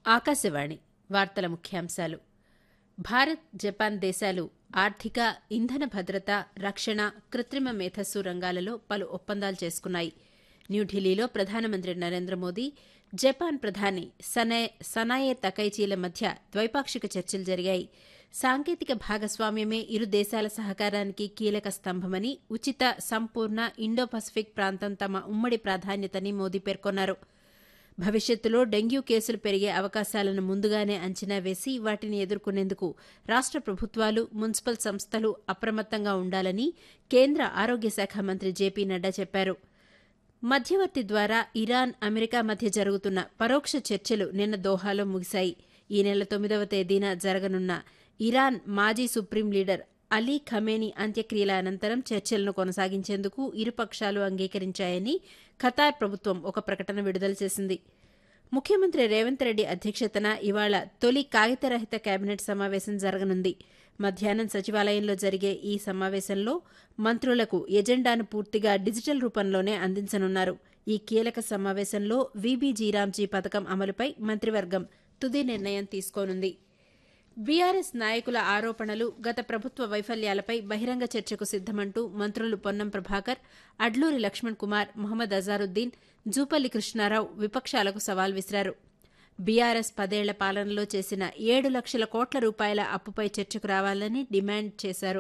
ఆకాశవాణి వార్తల ముఖ్యాంశాలు భారత్ జపాన్ దేశాలు ఆర్థిక ఇంధన భద్రత రక్షణ కృత్రిమ మేధస్సు రంగాలలో పలు ఒప్పందాలు చేసుకున్నాయి న్యూఢిల్లీలో ప్రధానమంత్రి నరేంద్ర మోదీ జపాన్ ప్రధాని సనే సనాయే తకైచీల మధ్య ద్వైపాక్షిక చర్చలు జరిగాయి సాంకేతిక భాగస్వామ్యమే ఇరు దేశాల సహకారానికి కీలక స్తంభమని ఉచిత సంపూర్ణ ఇండో పసిఫిక్ ప్రాంతం తమ ఉమ్మడి ప్రాధాన్యతని మోదీ పేర్కొన్నారు భవిష్యత్తులో డెంగ్యూ కేసులు పెరిగే అవకాశాలను ముందుగానే అంచనా వేసి వాటిని ఎదుర్కొనేందుకు రాష్ట ప్రభుత్వాలు మున్సిపల్ సంస్థలు అప్రమత్తంగా ఉండాలని కేంద్ర ఆరోగ్య శాఖ మంత్రి జేపీ నడ్డా చెప్పారు మధ్యవర్తి ద్వారా ఇరాన్ అమెరికా మధ్య జరుగుతున్న పరోక్ష చర్చలు నిన్న దోహాలో ముగిశాయి ఈ నెల తొమ్మిదవ తేదీన జరగనున్న ఇరాన్ మాజీ సుప్రీం లీడర్ అలీ ఖమేని అంత్యక్రియల అనంతరం చర్చలను కొనసాగించేందుకు ఇరుపక్షాలు అంగీకరించాయని ఖతార్ ప్రభుత్వం ఒక ప్రకటన విడుదల చేసింది ముఖ్యమంత్రి రేవంత్ రెడ్డి అధ్యక్షతన ఇవాళ తొలి కాగితరహిత కేబినెట్ సమావేశం జరగనుంది మధ్యాహ్నం సచివాలయంలో జరిగే ఈ సమావేశంలో మంత్రులకు ఎజెండాను పూర్తిగా డిజిటల్ రూపంలోనే అందించనున్నారు ఈ కీలక సమావేశంలో వీబీజీరామ్జీ పథకం అమలుపై మంత్రివర్గం తుది నిర్ణయం తీసుకోనుంది బీఆర్ఎస్ నాయకుల ఆరోపణలు గత ప్రభుత్వ వైఫల్యాలపై బహిరంగ చర్చకు సిద్దమంటూ మంత్రులు పొన్నం ప్రభాకర్ అడ్లూరి లక్ష్మణ్ కుమార్ మొహమ్మద్ అజారుద్దీన్ జూపల్లి కృష్ణారావు విపక్షాలకు సవాల్ విసిరారు బీఆర్ఎస్ పదేళ్ల పాలనలో చేసిన ఏడు లక్షల కోట్ల రూపాయల అప్పుపై చర్చకు రావాలని డిమాండ్ చేశారు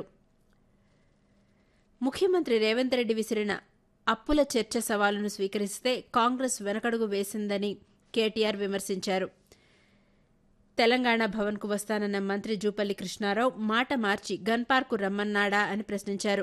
ముఖ్యమంత్రి రేవంత్ రెడ్డి విసిరిన అప్పుల చర్చ సవాలును స్వీకరిస్తే కాంగ్రెస్ వెనకడుగు వేసిందని కేటీఆర్ విమర్శించారు తెలంగాణ భవన్కు వస్తానన్న మంత్రి జూపల్లి కృష్ణారావు మాట మార్చి గన్ పార్కు రమ్మన్నాడా అని ప్రశ్నించారు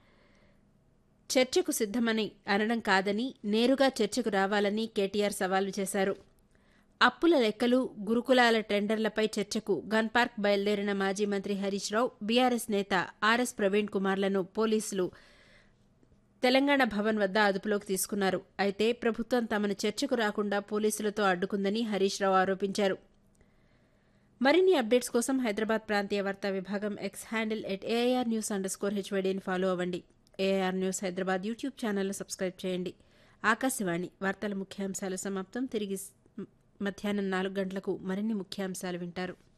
చర్చకు సిద్దమని అనడం కాదని నేరుగా చర్చకు రావాలని కేటీఆర్ సవాలు చేశారు అప్పుల లెక్కలు గురుకులాల టెండర్లపై చర్చకు గన్ పార్క్ బయలుదేరిన మాజీ మంత్రి హరీష్ రావు బీఆర్ఎస్ నేత ఆర్ఎస్ ప్రవీణ్ కుమార్లను పోలీసులు తెలంగాణ భవన్ వద్ద అదుపులోకి తీసుకున్నారు అయితే ప్రభుత్వం తమను చర్చకు రాకుండా పోలీసులతో అడ్డుకుందని హరీష్ రావు ఆరోపించారు మరిన్ని అప్డేట్స్ కోసం హైదరాబాద్ ప్రాంతీయ వార్తా విభాగం X handle at AIR news underscore స్కోర్ హెచ్వైడీని ఫాలో అవ్వండి ఏఐఆర్ న్యూస్ హైదరాబాద్ యూట్యూబ్ ఛానల్ను సబ్స్క్రైబ్ చేయండి ఆకాశవాణి వార్తల ముఖ్యాంశాలు సమాప్తం తిరిగి మధ్యాహ్నం నాలుగు గంటలకు మరిన్ని ముఖ్యాంశాలు వింటారు